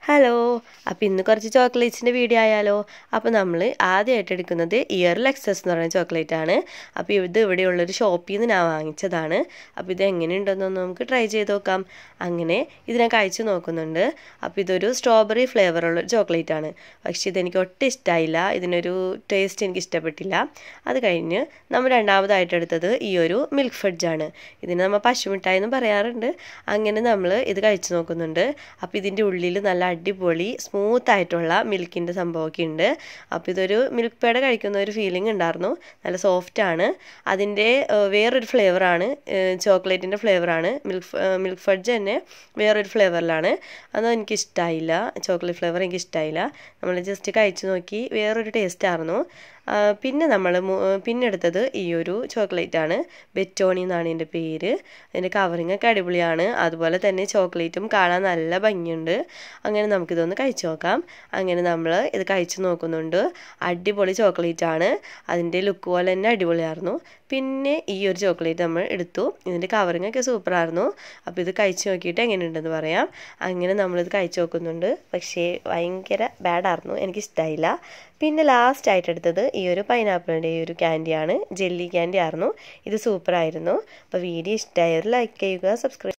hello അപ്പോൾ ഇന്ന് കുറച്ച് ചോക്ലേറ്റ്സിൻ്റെ വീഡിയോ ആയാലോ അപ്പോൾ നമ്മൾ ആദ്യമായിട്ട് എടുക്കുന്നത് ഇയർ ലെക്സസ് എന്ന് പറയുന്ന ചോക്ലേറ്റ് ആണ് അപ്പോൾ ഇത് ഇവിടെയുള്ളൊരു ഷോപ്പിൽ നിന്ന് ഞാൻ വാങ്ങിച്ചതാണ് അപ്പോൾ ഇത് എങ്ങനെയുണ്ടെന്നൊന്ന് നമുക്ക് ട്രൈ ചെയ്ത് നോക്കാം അങ്ങനെ ഇത് ഞാൻ കഴിച്ചു നോക്കുന്നുണ്ട് അപ്പോൾ ഇതൊരു സ്ട്രോബെറി ഫ്ലേവറുള്ള ഒരു ചോക്ലേറ്റ് ആണ് പക്ഷേ ഇതെനിക്ക് ഒട്ടും ഇഷ്ടമായില്ല ഇതിനൊരു ടേസ്റ്റ് എനിക്ക് ഇഷ്ടപ്പെട്ടില്ല അത് കഴിഞ്ഞ് നമ്മൾ രണ്ടാമതായിട്ട് എടുത്തത് ഈ ഒരു മിൽക്ക് ഫഡ്ജാണ് ഇതിന് നമ്മൾ പശുമിഠായി എന്ന് പറയാറുണ്ട് അങ്ങനെ നമ്മൾ ഇത് കഴിച്ചു നോക്കുന്നുണ്ട് അപ്പോൾ ഇതിൻ്റെ ഉള്ളിൽ നല്ല അടിപൊളി സ്മൂത്ത് ആയിട്ടുള്ള മിൽക്കിൻ്റെ സംഭവമൊക്കെ ഉണ്ട് അപ്പോൾ ഇതൊരു മിൽക്ക് പേട കഴിക്കുന്ന ഒരു ഫീലിംഗ് ഉണ്ടായിരുന്നു നല്ല സോഫ്റ്റ് ആണ് അതിൻ്റെ വേറൊരു ഫ്ലേവറാണ് ചോക്ലേറ്റിൻ്റെ ഫ്ലേവറാണ് മിൽക്ക് മിൽക്ക് ഫഡ്ജ് തന്നെ വേറൊരു ഫ്ലേവറിലാണ് അതൊന്നും എനിക്ക് ഇഷ്ടമായില്ല ചോക്ലേറ്റ് ഫ്ലേവർ എനിക്ക് ഇഷ്ടമായില്ല നമ്മൾ ജസ്റ്റ് കഴിച്ചു നോക്കി വേറൊരു ടേസ്റ്റ് ആയിരുന്നു പിന്നെ നമ്മൾ പിന്നെ എടുത്തത് ഈ ഒരു ചോക്ലേറ്റ് ആണ് ബെറ്റോണി എന്നാണ് ഇതിൻ്റെ പേര് അതിൻ്റെ കവറിങ് ഒക്കെ അടിപൊളിയാണ് അതുപോലെ തന്നെ ചോക്ലേറ്റും കാണാൻ നല്ല ഭംഗിയുണ്ട് അങ്ങനെ നമുക്കിതൊന്ന് കഴിച്ചു നോക്കാം അങ്ങനെ നമ്മൾ ഇത് കഴിച്ചു നോക്കുന്നുണ്ട് അടിപൊളി ചോക്ലേറ്റ് ആണ് അതിൻ്റെ ലുക്ക് പോലെ തന്നെ അടിപൊളിയായിരുന്നു പിന്നെ ഈ ഒരു ചോക്ലേറ്റ് നമ്മൾ എടുത്തു ഇതിൻ്റെ കവറിങ് ഒക്കെ സൂപ്പറായിരുന്നു അപ്പോൾ ഇത് കഴിച്ചു നോക്കിയിട്ട് എങ്ങനെയുണ്ടെന്ന് പറയാം അങ്ങനെ നമ്മളിത് കഴിച്ചു നോക്കുന്നുണ്ട് പക്ഷേ ഭയങ്കര ബാഡായിരുന്നു എനിക്കിഷ്ടമായില്ല പിന്നെ ലാസ്റ്റ് ആയിട്ട് എടുത്തത് ഈ ഒരു പൈനാപ്പിളിൻ്റെ ഈ ഒരു ക്യാൻഡിയാണ് ജെല്ലി ക്യാൻഡി ആയിരുന്നു ഇത് സൂപ്പറായിരുന്നു അപ്പോൾ വീഡിയോ ഇഷ്ടമായവർ ലൈക്ക് ചെയ്യുക സബ്സ്ക്രൈബ്